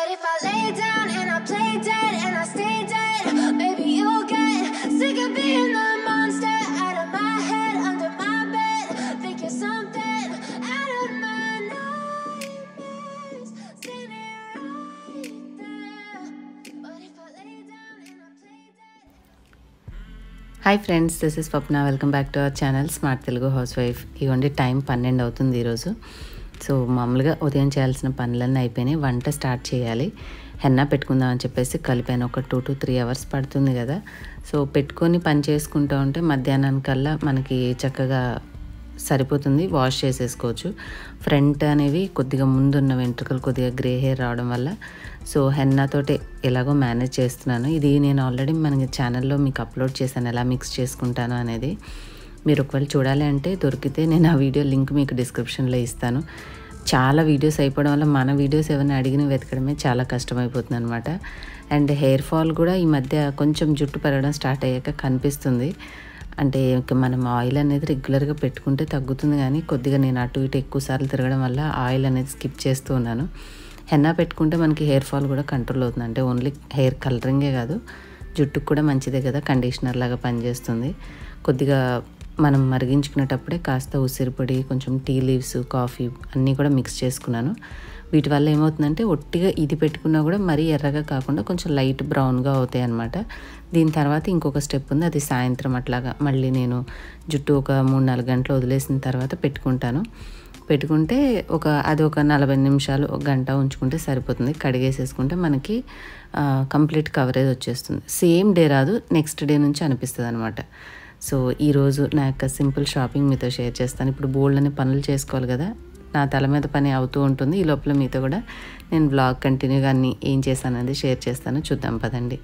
But if I lay down and I play dead and I stay dead, maybe you'll get sick of being the monster out of my head, under my bed. Think you're something out of my nightmares. Standing right there. But if I lay down and I play dead. Hi friends this is Swapna welcome back to our channel smart Telugu housewife ఇవ్వండి time పన్నెండు అవుతుంది ఈరోజు so మామూలుగా ఉదయం చేయాల్సిన పనులన్నీ అయిపోయినాయి వంట స్టార్ట్ చేయాలి హెన్నా పెట్టుకుందాం అని చెప్పేసి కలిపాను ఒక టూ టు త్రీ అవర్స్ పడుతుంది కదా సో పెట్టుకొని పని చేసుకుంటూ ఉంటే మధ్యాహ్నానికల్లా మనకి చక్కగా సరిపోతుంది వాష్ చేసేసుకోవచ్చు ఫ్రంట్ అనేవి కొద్దిగా ముందున్న వెంట్రుకలు కొద్దిగా గ్రే హెయిర్ రావడం వల్ల సో హెన్నాతోటి ఎలాగో మేనేజ్ చేస్తున్నాను ఇది నేను ఆల్రెడీ మన ఛానల్లో మీకు అప్లోడ్ చేశాను ఎలా మిక్స్ చేసుకుంటాను అనేది మీరు ఒకవేళ చూడాలి అంటే దొరికితే నేను ఆ వీడియో లింక్ మీకు డిస్క్రిప్షన్లో ఇస్తాను చాలా వీడియోస్ అయిపోవడం వల్ల మన వీడియోస్ ఏమైనా అడిగిన వెతకడమే చాలా కష్టమైపోతుంది అనమాట అండ్ హెయిర్ ఫాల్ కూడా ఈ మధ్య కొంచెం జుట్టు పెరగడం స్టార్ట్ అయ్యాక కనిపిస్తుంది అంటే ఇక మనం ఆయిల్ అనేది రెగ్యులర్గా పెట్టుకుంటే తగ్గుతుంది కానీ కొద్దిగా నేను అటు ఇటు ఎక్కువ సార్లు తిరగడం వల్ల ఆయిల్ అనేది స్కిప్ చేస్తూ ఉన్నాను హెన్నా పెట్టుకుంటే మనకి హెయిర్ ఫాల్ కూడా కంట్రోల్ అవుతుంది అంటే ఓన్లీ హెయిర్ కలరింగే కాదు జుట్టుకు కూడా మంచిదే కదా కండిషనర్ లాగా పనిచేస్తుంది కొద్దిగా మనం మరిగించుకునేటప్పుడే కాస్త ఉసిరిపొడి కొంచెం టీ లీవ్స్ కాఫీ అన్నీ కూడా మిక్స్ చేసుకున్నాను వీటి వల్ల ఏమవుతుందంటే ఒట్టిగా ఇది పెట్టుకున్నా కూడా మరీ ఎర్రగా కాకుండా కొంచెం లైట్ బ్రౌన్గా అవుతాయి అనమాట దీని తర్వాత ఇంకొక స్టెప్ ఉంది అది సాయంత్రం అట్లాగా మళ్ళీ నేను జుట్టు ఒక మూడు నాలుగు గంటలు వదిలేసిన తర్వాత పెట్టుకుంటాను పెట్టుకుంటే ఒక అది ఒక నలభై నిమిషాలు ఒక గంట ఉంచుకుంటే సరిపోతుంది కడిగేసేసుకుంటే మనకి కంప్లీట్ కవరేజ్ వచ్చేస్తుంది సేమ్ డే రాదు నెక్స్ట్ డే నుంచి అనిపిస్తుంది అనమాట సో ఈరోజు నా యొక్క సింపుల్ షాపింగ్ మీతో షేర్ చేస్తాను ఇప్పుడు బోల్డ్ అనే పనులు చేసుకోవాలి కదా నా తల మీద పని అవుతూ ఉంటుంది ఈ లోపల మీతో కూడా నేను బ్లాగ్ కంటిన్యూగా అన్ని ఏం చేశాను అనేది షేర్ చేస్తాను చూద్దాం పదండి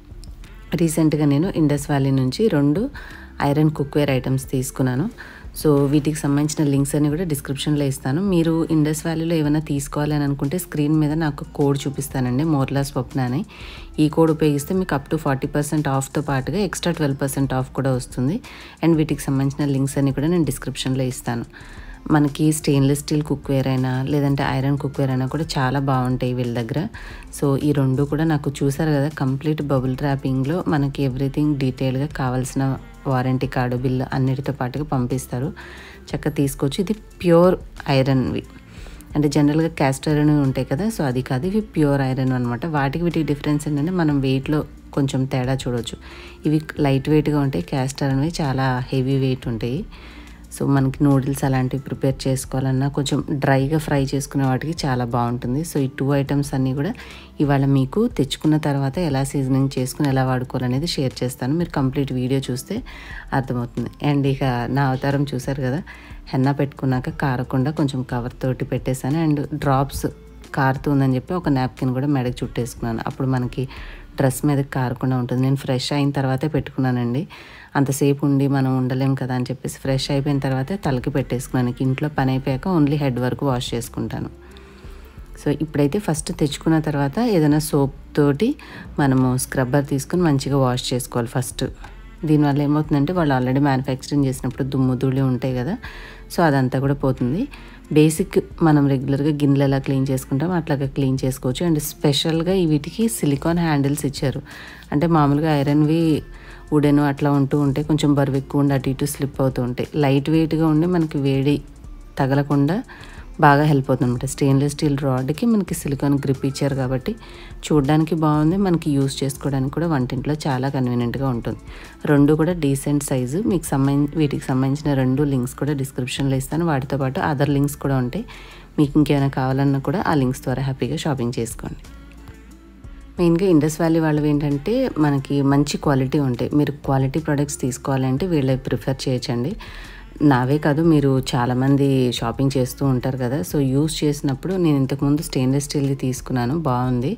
రీసెంట్గా నేను ఇండస్ వ్యాలీ నుంచి రెండు ఐరన్ కుక్వేర్ ఐటమ్స్ తీసుకున్నాను సో వీటికి సంబంధించిన లింక్స్ అన్ని కూడా డిస్క్రిప్షన్లో ఇస్తాను మీరు ఇండస్ వ్యాలీలో ఏమైనా తీసుకోవాలి అని అనుకుంటే స్క్రీన్ మీద నాకు కోడ్ చూపిస్తానండి మోర్లా స్వప్న అని ఈ కోడ్ ఉపయోగిస్తే మీకు అప్ టు ఫార్టీ పర్సెంట్ ఆఫ్తో పాటుగా ఎక్స్ట్రా ట్వెల్వ్ పర్సెంట్ ఆఫ్ కూడా వస్తుంది అండ్ వీటికి సంబంధించిన లింక్స్ అన్ని కూడా నేను డిస్క్రిప్షన్లో ఇస్తాను మనకి స్టెయిన్లెస్ స్టీల్ కుక్వేర్ అయినా లేదంటే ఐరన్ కుక్వేర్ అయినా కూడా చాలా బాగుంటాయి వీళ్ళ దగ్గర సో ఈ రెండు కూడా నాకు చూసారు కదా కంప్లీట్ బబుల్ ర్యాపింగ్లో మనకి ఎవ్రీథింగ్ డీటెయిల్గా కావాల్సిన వారంటీ కార్డు బిల్ అన్నిటితో పాటుగా పంపిస్తారు చక్కగా తీసుకోవచ్చు ఇది ప్యూర్ ఐరన్వి అంటే జనరల్గా క్యాస్ట్ ఐరన్ ఉంటాయి కదా సో అది కాదు ఇవి ప్యూర్ ఐరన్ అనమాట వాటికి వీటికి డిఫరెన్స్ ఏంటంటే మనం వెయిట్లో కొంచెం తేడా చూడవచ్చు ఇవి లైట్ వెయిట్గా ఉంటాయి క్యాస్ట్ ఐరన్వి చాలా హెవీ వెయిట్ ఉంటాయి సో మనకి నూడిల్స్ అలాంటివి ప్రిపేర్ చేసుకోవాలన్నా కొంచెం డ్రైగా ఫ్రై చేసుకునే వాటికి చాలా బాగుంటుంది సో ఈ టూ ఐటమ్స్ అన్నీ కూడా ఇవాళ మీకు తెచ్చుకున్న తర్వాత ఎలా సీజనింగ్ చేసుకుని ఎలా వాడుకోవాలనేది షేర్ చేస్తాను మీరు కంప్లీట్ వీడియో చూస్తే అర్థమవుతుంది అండ్ ఇక నా అవతారం చూసారు కదా హెన్నా పెట్టుకున్నాక కారకుండా కొంచెం కవర్ తోటి పెట్టేశాను అండ్ డ్రాప్స్ కారుతుందని చెప్పి ఒక నాప్కిన్ కూడా మెడకి చుట్టేసుకున్నాను అప్పుడు మనకి డ్రెస్ మీద కారకుండా ఉంటుంది నేను ఫ్రెష్ అయిన తర్వాతే పెట్టుకున్నానండి అంతసేపు ఉండి మనం ఉండలేం కదా అని చెప్పేసి ఫ్రెష్ అయిపోయిన తర్వాతే తలకి పెట్టేసుకున్నాను ఇంట్లో పని అయిపోయాక ఓన్లీ హెడ్ వరకు వాష్ చేసుకుంటాను సో ఇప్పుడైతే ఫస్ట్ తెచ్చుకున్న తర్వాత ఏదైనా సోప్ తోటి మనము స్క్రబ్బర్ తీసుకుని మంచిగా వాష్ చేసుకోవాలి ఫస్ట్ దీనివల్ల ఏమవుతుందంటే వాళ్ళు ఆల్రెడీ మ్యానుఫ్యాక్చరింగ్ చేసినప్పుడు దుమ్ము ధూళి ఉంటాయి కదా సో అదంతా కూడా పోతుంది బేసిక్ మనం రెగ్యులర్గా గిన్నెలు ఎలా క్లీన్ చేసుకుంటాం అట్లాగా క్లీన్ చేసుకోవచ్చు అండ్ స్పెషల్గా ఈ వీటికి సిలికాన్ హ్యాండిల్స్ ఇచ్చారు అంటే మామూలుగా ఐరన్వి వుడెన్ అట్లా ఉంటూ ఉంటే కొంచెం బరువు ఎక్కువ ఉండి అటు ఇటు స్లిప్ అవుతూ ఉంటాయి లైట్ వెయిట్గా ఉండి మనకి వేడి తగలకుండా బాగా హెల్ప్ అవుతుంది అనమాట స్టెయిన్లెస్ స్టీల్ రాడ్కి మనకి సిలికాన్ గ్రిప్ ఇచ్చారు కాబట్టి చూడడానికి బాగుంది మనకి యూస్ చేసుకోవడానికి కూడా వంటింట్లో చాలా కన్వీనియంట్గా ఉంటుంది రెండు కూడా డీసెంట్ సైజు మీకు సంబంధించి వీటికి సంబంధించిన రెండు లింక్స్ కూడా డిస్క్రిప్షన్లో ఇస్తాను వాటితో పాటు అదర్ లింక్స్ కూడా ఉంటాయి మీకు ఇంకేమైనా కావాలన్నా కూడా ఆ లింక్స్ ద్వారా హ్యాపీగా షాపింగ్ చేసుకోండి మెయిన్గా ఇండస్ వ్యాలీ వాళ్ళవి ఏంటంటే మనకి మంచి క్వాలిటీ ఉంటాయి మీరు క్వాలిటీ ప్రొడక్ట్స్ తీసుకోవాలంటే వీళ్ళవి ప్రిఫర్ చేయొచ్చండి నావే కాదు మీరు చాలామంది షాపింగ్ చేస్తూ ఉంటారు కదా సో యూస్ చేసినప్పుడు నేను ఇంతకుముందు స్టెయిన్లెస్ స్టీల్ది తీసుకున్నాను బాగుంది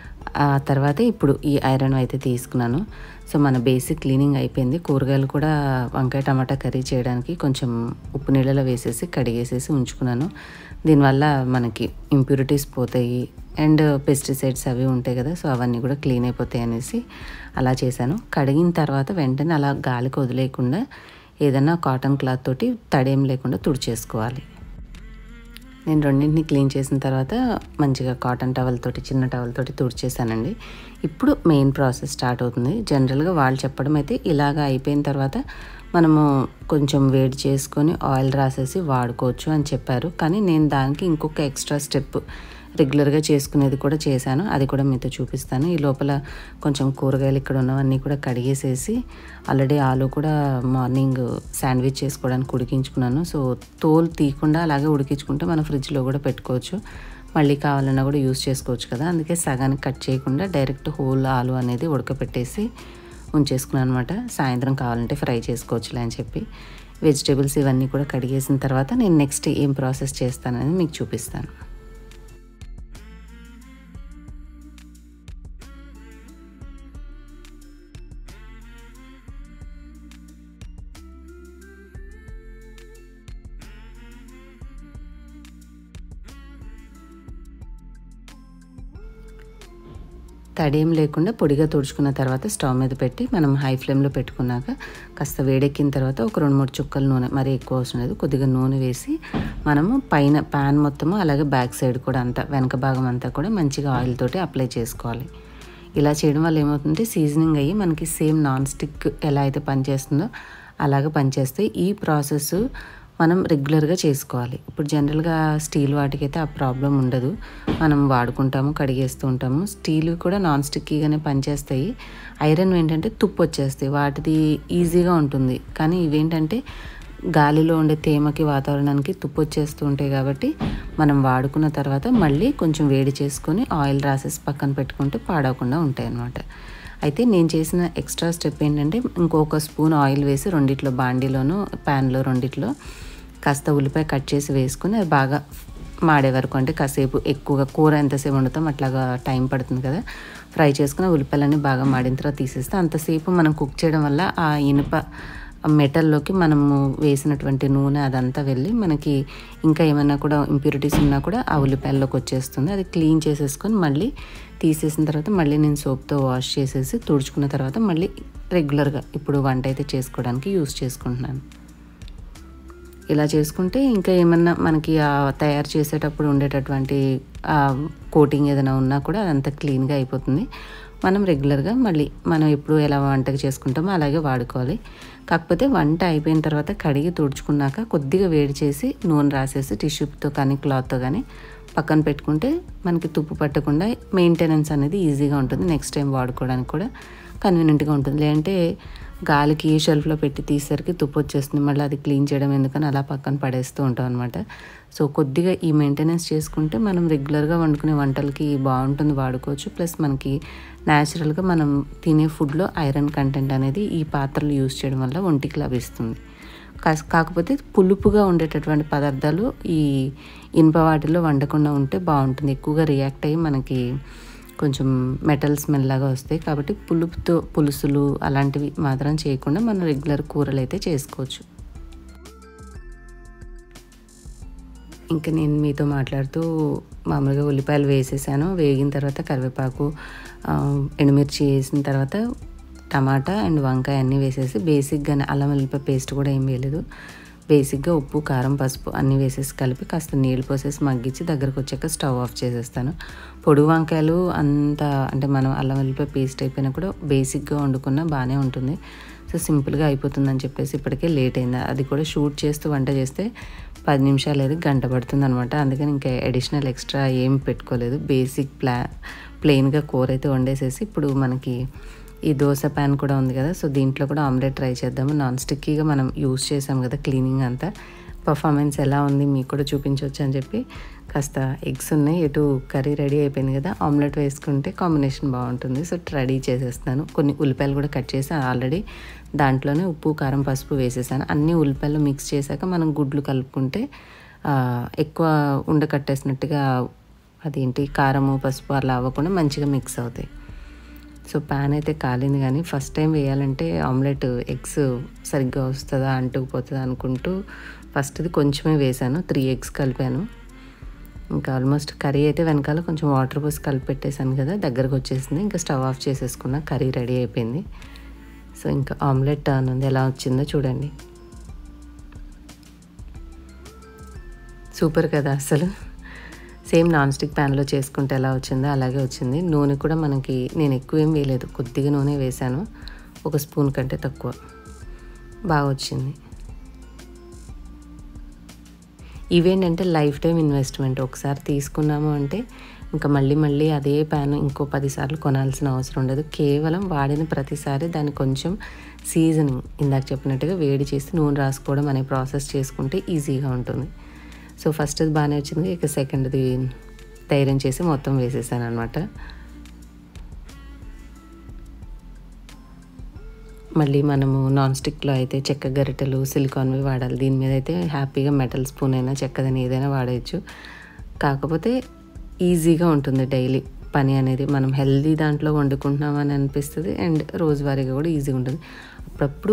ఆ తర్వాత ఇప్పుడు ఈ ఐరన్ అయితే తీసుకున్నాను సో మన బేసిక్ క్లీనింగ్ అయిపోయింది కూరగాయలు కూడా వంకాయ టమాటా కర్రీ చేయడానికి కొంచెం ఉప్పు నీళ్ళలో వేసేసి కడిగేసేసి ఉంచుకున్నాను దీనివల్ల మనకి ఇంప్యూరిటీస్ పోతాయి అండ్ పెస్టిసైడ్స్ అవి ఉంటాయి కదా సో అవన్నీ కూడా క్లీన్ అయిపోతాయి అనేసి అలా చేశాను కడిగిన తర్వాత వెంటనే అలా గాలికి వదిలేయకుండా ఏదైనా కాటన్ క్లాత్ తోటి తడేం లేకుండా తుడిచేసుకోవాలి నేను రెండింటిని క్లీన్ చేసిన తర్వాత మంచిగా కాటన్ టవల్ తోటి చిన్న టవల్ తోటి తుడిచేసానండి ఇప్పుడు మెయిన్ ప్రాసెస్ స్టార్ట్ అవుతుంది జనరల్గా వాళ్ళు చెప్పడం అయితే ఇలాగ అయిపోయిన తర్వాత మనము కొంచెం వేడి చేసుకొని ఆయిల్ రాసేసి వాడుకోవచ్చు అని చెప్పారు కానీ నేను దానికి ఇంకొక ఎక్స్ట్రా స్టెప్ రెగ్యులర్గా చేసుకునేది కూడా చేశాను అది కూడా మీతో చూపిస్తాను ఈ లోపల కొంచెం కూరగాయలు ఇక్కడ ఉన్నవన్నీ కూడా కడిగేసేసి ఆల్రెడీ ఆలు కూడా మార్నింగ్ శాండ్విచ్ చేసుకోవడానికి ఉడికించుకున్నాను సో తోలు తీయకుండా అలాగే ఉడికించుకుంటే మనం ఫ్రిడ్జ్లో కూడా పెట్టుకోవచ్చు మళ్ళీ కావాలన్నా కూడా యూస్ చేసుకోవచ్చు కదా అందుకే సగానికి కట్ చేయకుండా డైరెక్ట్ హోల్ ఆలు అనేది ఉడకపెట్టేసి ఉంచేసుకున్నాను అనమాట సాయంత్రం కావాలంటే ఫ్రై చేసుకోవచ్చులే అని చెప్పి వెజిటేబుల్స్ ఇవన్నీ కూడా కడిగేసిన తర్వాత నేను నెక్స్ట్ ఏం ప్రాసెస్ చేస్తానని మీకు చూపిస్తాను తడేం లేకుండా పొడిగా తుడుచుకున్న తర్వాత స్టవ్ మీద పెట్టి మనం హై ఫ్లేమ్లో పెట్టుకున్నాక కాస్త వేడెక్కిన తర్వాత ఒక రెండు మూడు చుక్కల నూనె మరి ఎక్కువ అవసరం లేదు కొద్దిగా నూనె వేసి మనము పైన ప్యాన్ మొత్తము అలాగే బ్యాక్ సైడ్ కూడా అంతా వెనక భాగం అంతా కూడా మంచిగా ఆయిల్ తోటి అప్లై చేసుకోవాలి ఇలా చేయడం వల్ల ఏమవుతుందంటే సీజనింగ్ అయ్యి మనకి సేమ్ నాన్ స్టిక్ ఎలా అయితే పనిచేస్తుందో అలాగే పనిచేస్తాయి ఈ ప్రాసెస్ మనం రెగ్యులర్గా చేసుకోవాలి ఇప్పుడు జనరల్గా స్టీల్ వాటికైతే ఆ ప్రాబ్లం ఉండదు మనం వాడుకుంటాము కడిగేస్తూ ఉంటాము స్టీల్ కూడా నాన్ స్టిక్కీగానే పనిచేస్తాయి ఐరన్ ఏంటంటే తుప్పు వచ్చేస్తాయి వాటిది ఈజీగా ఉంటుంది కానీ ఇవేంటంటే గాలిలో ఉండే తేమకి వాతావరణానికి తుప్పు వచ్చేస్తూ ఉంటాయి కాబట్టి మనం వాడుకున్న తర్వాత మళ్ళీ కొంచెం వేడి చేసుకొని ఆయిల్ రాసేసి పక్కన పెట్టుకుంటే పాడవకుండా ఉంటాయి అన్నమాట అయితే నేను చేసిన ఎక్స్ట్రా స్టెప్ ఏంటంటే ఇంకొక స్పూన్ ఆయిల్ వేసి రెండిట్లో బాండీలోను ప్యాన్లో రెండిట్లో కాస్త ఉల్లిపాయ కట్ చేసి వేసుకొని అది బాగా మాడే వరకు అంటే కాసేపు ఎక్కువగా కూర ఎంతసేపు వండుతాం అట్లాగా టైం పడుతుంది కదా ఫ్రై చేసుకుని ఉల్లిపాయలన్నీ బాగా మాడిన తర్వాత తీసేస్తే అంతసేపు మనం కుక్ చేయడం వల్ల ఆ ఇనుప మెటల్లోకి మనము వేసినటువంటి నూనె అదంతా వెళ్ళి మనకి ఇంకా ఏమైనా కూడా ఇంప్యూరిటీస్ ఉన్నా కూడా ఆ ఉల్లిపాయల్లోకి వచ్చేస్తుంది అది క్లీన్ చేసేసుకొని మళ్ళీ తీసేసిన తర్వాత మళ్ళీ నేను సోప్తో వాష్ చేసేసి తుడుచుకున్న తర్వాత మళ్ళీ రెగ్యులర్గా ఇప్పుడు వంట అయితే చేసుకోవడానికి యూస్ చేసుకుంటున్నాను ఇలా చేసుకుంటే ఇంకా ఏమన్నా మనకి ఆ తయారు చేసేటప్పుడు ఉండేటటువంటి కోటింగ్ ఏదైనా ఉన్నా కూడా అదంతా క్లీన్గా అయిపోతుంది మనం రెగ్యులర్గా మళ్ళీ మనం ఎప్పుడు ఎలా వంటకు చేసుకుంటామో అలాగే వాడుకోవాలి కాకపోతే వంట అయిపోయిన తర్వాత కడిగి తుడుచుకున్నాక కొద్దిగా వేడి చేసి నూనె రాసేసి టిష్యూతో కానీ క్లాత్తో కానీ పక్కన పెట్టుకుంటే మనకి తుప్పు పట్టకుండా మెయింటెనెన్స్ అనేది ఈజీగా ఉంటుంది నెక్స్ట్ టైం వాడుకోవడానికి కూడా కన్వీనియంట్గా ఉంటుంది లేదంటే గాలికి షెల్ఫ్లో పెట్టి తీసేసరికి తుప్పు వచ్చేస్తుంది మళ్ళీ అది క్లీన్ చేయడం ఎందుకని అలా పక్కన పడేస్తూ ఉంటాం అనమాట సో కొద్దిగా ఈ మెయింటెనెన్స్ చేసుకుంటే మనం రెగ్యులర్గా వండుకునే వంటలకి బాగుంటుంది వాడుకోవచ్చు ప్లస్ మనకి న్యాచురల్గా మనం తినే ఫుడ్లో ఐరన్ కంటెంట్ అనేది ఈ పాత్రలు యూస్ చేయడం వల్ల ఒంటికి లభిస్తుంది కాకపోతే పులుపుగా ఉండేటటువంటి పదార్థాలు ఈ ఇనుప వాటిలో వండకుండా ఉంటే బాగుంటుంది ఎక్కువగా రియాక్ట్ అయ్యి మనకి కొంచెం మెటల్ స్మెల్ లాగా వస్తాయి కాబట్టి పులుపుతో పులుసులు అలాంటివి మాత్రం చేయకుండా మనం రెగ్యులర్ కూరలు అయితే చేసుకోవచ్చు ఇంకా నేను మీతో మాట్లాడుతూ మామూలుగా ఉల్లిపాయలు వేసేసాను వేగిన తర్వాత కరివేపాకు ఎండుమిర్చి వేసిన తర్వాత టమాటా అండ్ వంకాయ అన్నీ వేసేసి బేసిక్గానే అల్లం వెల్లిపాయ పేస్ట్ కూడా ఏం వేయలేదు బేసిక్గా ఉప్పు కారం పసుపు అన్నీ వేసేసి కలిపి కాస్త నీళ్ళు పోసేసి మగ్గించి దగ్గరకు వచ్చాక స్టవ్ ఆఫ్ చేసేస్తాను పొడి వంకాయలు అంత అంటే మనం అల్లం వెల్లిపాయ పేస్ట్ అయిపోయినా కూడా బేసిక్గా వండుకున్నా బాగానే ఉంటుంది సో సింపుల్గా అయిపోతుందని చెప్పేసి ఇప్పటికే లేట్ అయింది అది కూడా షూట్ చేస్తూ వంట చేస్తే పది నిమిషాలు అది గంట పడుతుంది అనమాట అందుకని ఇంకా అడిషనల్ ఎక్స్ట్రా ఏం పెట్టుకోలేదు బేసిక్ ప్లా ప్లెయిన్గా కూర అయితే వండేసేసి ఇప్పుడు మనకి ఈ దోశ ప్యాన్ కూడా ఉంది కదా సో దీంట్లో కూడా ఆమ్లెట్ ట్రై చేద్దాము నాన్ స్టిక్కీగా మనం యూస్ చేసాం కదా క్లీనింగ్ అంతా పర్ఫార్మెన్స్ ఎలా ఉంది మీకు కూడా చూపించవచ్చు అని చెప్పి కాస్త ఎగ్స్ ఉన్నాయి ఎటు కర్రీ రెడీ అయిపోయింది కదా ఆమ్లెట్ వేసుకుంటే కాంబినేషన్ బాగుంటుంది సో రెడీ చేసేస్తాను కొన్ని ఉల్లిపాయలు కూడా కట్ చేసి ఆల్రెడీ దాంట్లోనే ఉప్పు కారం పసుపు వేసేసాను అన్ని ఉల్లిపాయలు మిక్స్ చేశాక మనం గుడ్లు కలుపుకుంటే ఎక్కువ ఉండకట్టేసినట్టుగా అదేంటి కారము పసుపు అలా అవ్వకుండా మంచిగా మిక్స్ అవుతాయి సో ప్యాన్ అయితే కాలింది కానీ ఫస్ట్ టైం వేయాలంటే ఆమ్లెట్ ఎగ్స్ సరిగ్గా వస్తుందా అంటుకుపోతుందా అనుకుంటూ ఫస్ట్ది కొంచెమే వేసాను త్రీ ఎగ్స్ కలిపాను ఇంకా ఆల్మోస్ట్ కర్రీ అయితే వెనకాల కొంచెం వాటర్ పోసి కలిపి పెట్టేశాను కదా దగ్గరకు వచ్చేసింది ఇంకా స్టవ్ ఆఫ్ చేసేసుకున్న కర్రీ రెడీ అయిపోయింది సో ఇంకా ఆమ్లెట్ టర్న్ ఉంది ఎలా వచ్చిందో చూడండి సూపర్ కదా అసలు సేమ్ నాన్ స్టిక్ ప్యాన్లో చేసుకుంటే ఎలా వచ్చిందో అలాగే వచ్చింది నూనె కూడా మనకి నేను ఎక్కువ ఏం వేయలేదు కొద్దిగా నూనె వేశాను ఒక స్పూన్ కంటే తక్కువ బాగా వచ్చింది ఇవేంటంటే లైఫ్ టైం ఇన్వెస్ట్మెంట్ ఒకసారి తీసుకున్నాము అంటే ఇంకా మళ్ళీ మళ్ళీ అదే ప్యాన్ ఇంకో పదిసార్లు కొనాల్సిన అవసరం ఉండదు కేవలం వాడిన ప్రతిసారి దాన్ని కొంచెం సీజనింగ్ ఇందాక చెప్పినట్టుగా వేడి చేసి నూనె రాసుకోవడం అనే ప్రాసెస్ చేసుకుంటే ఈజీగా ఉంటుంది సో ఫస్ట్ అది బాగానే వచ్చింది ఇక సెకండ్ది ధైర్యం చేసి మొత్తం వేసేసాను అనమాట మళ్ళీ మనము నాన్ స్టిక్లో అయితే చెక్క గరిటెలు సిలికాన్వి వాడాలి దీని మీద అయితే హ్యాపీగా మెటల్ స్పూన్ అయినా చెక్కదని ఏదైనా వాడేయచ్చు కాకపోతే ఈజీగా ఉంటుంది డైలీ పని అనేది మనం హెల్దీ దాంట్లో వండుకుంటున్నామని అనిపిస్తుంది అండ్ రోజువారీగా కూడా ఈజీగా ఉంటుంది అప్పుడప్పుడు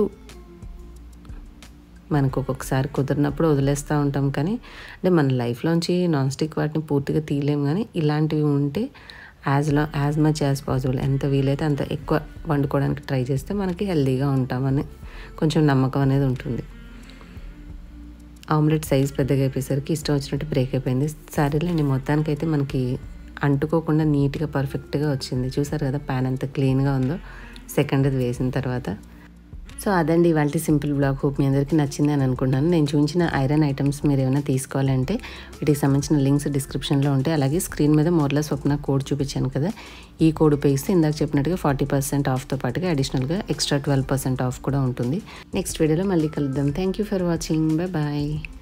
మనకు ఒక్కొక్కసారి కుదిరినప్పుడు వదిలేస్తూ ఉంటాం కానీ అంటే మన లైఫ్లోంచి నాన్ స్టిక్ వాటిని పూర్తిగా తీయలేం కానీ ఇలాంటివి ఉంటే యాజ్ లా యాజ్ మచ్ యాజ్ పాసిబుల్ ఎంత వీలైతే అంత ఎక్కువ వండుకోవడానికి ట్రై చేస్తే మనకి హెల్దీగా ఉంటామని కొంచెం నమ్మకం అనేది ఉంటుంది ఆమ్లెట్ సైజ్ పెద్దగా అయిపోయేసరికి ఇష్టం వచ్చినట్టు బ్రేక్ అయిపోయింది సరేలేండి మొత్తానికైతే మనకి అంటుకోకుండా నీట్గా పర్ఫెక్ట్గా వచ్చింది చూసారు కదా ప్యాన్ ఎంత క్లీన్గా ఉందో సెకండ్ అది వేసిన తర్వాత సో అదండి ఇవాళ సింపుల్ బ్లాగ్ హోప్ మీ అందరికీ నచ్చింది అని అనుకుంటున్నాను నేను చూపించిన ఐరన్ ఐటమ్స్ మీరు ఏమైనా తీసుకోవాలంటే వీటికి సంబంధించిన లింక్స్ డిస్క్రిప్షన్లో ఉంటాయి అలాగే స్క్రీన్ మీద మోర్లా స్వప్న కోడ్ చూపించాను కదా ఈ కోడ్ ఉపయోగిస్తే ఇందాక చెప్పినట్టుగా ఫార్టీ పర్సెంట్ ఆఫ్తో పాటుగా అడిషనల్గా ఎక్స్ట్రా ట్వెల్వ్ పర్సెంట్ ఆఫ్ కూడా ఉంటుంది నెక్స్ట్ వీడియోలో మళ్ళీ కలుద్దాం thank you for watching bye bye